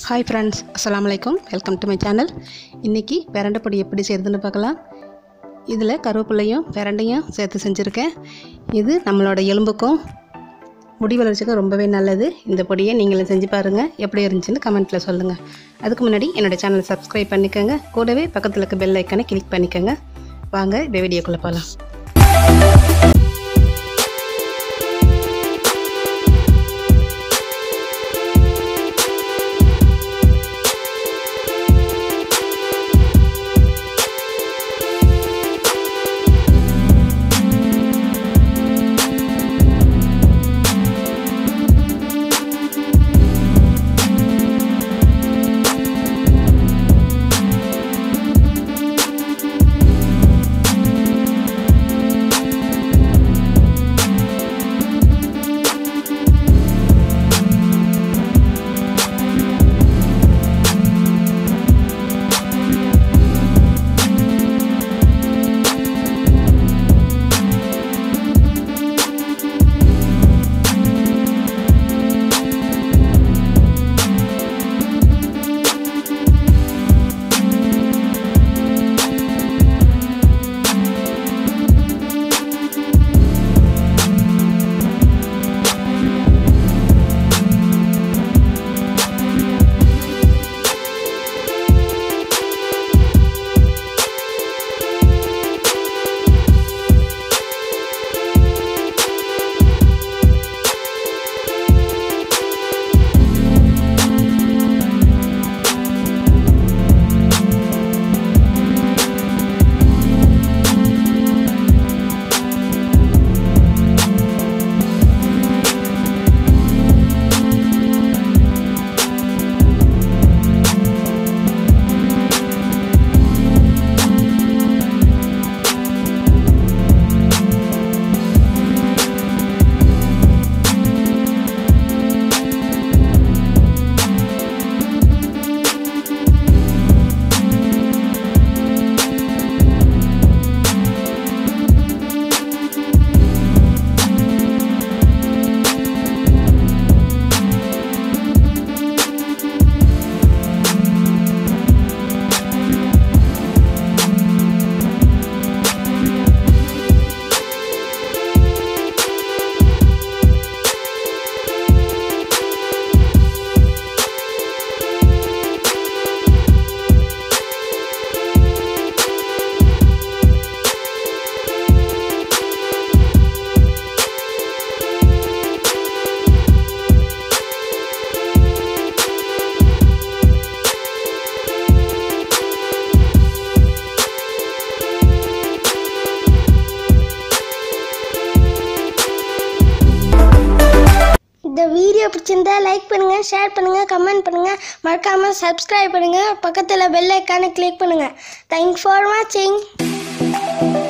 hi friends அஸ்ஸலாமு அலைக்கும் welcome to my channel இன்றைக்கி பிரண்டை பொடி எப்படி செய்யுதுன்னு பார்க்கலாம் இதில் கருவேப்பிலையும் பிரண்டையும் சேர்த்து செஞ்சுருக்கேன் இது நம்மளோட எலும்புக்கும் முடி வளர்ச்சிக்கும் ரொம்பவே நல்லது இந்த பொடியை நீங்களும் செஞ்சு பாருங்கள் எப்படி இருந்துச்சுன்னு கமெண்ட்டில் சொல்லுங்கள் அதுக்கு முன்னாடி என்னோடய சேனலை சப்ஸ்கிரைப் பண்ணிக்கோங்க கூடவே பக்கத்தில் இருக்க பெல் ஐக்கனை கிளிக் பண்ணிக்கோங்க வாங்க இந்த வீடியோக்குள்ளே போகலாம் இந்த வீடியோ பிடிச்சிருந்தா லைக் பண்ணுங்க ஷேர் பண்ணுங்க கமெண்ட் பண்ணுங்க மறக்காம சப்ஸ்கிரைப் பண்ணுங்க பக்கத்தில் பெல் ஐக்கானை கிளிக் பண்ணுங்க தேங்க்ஸ் ஃபார் வாட்சிங்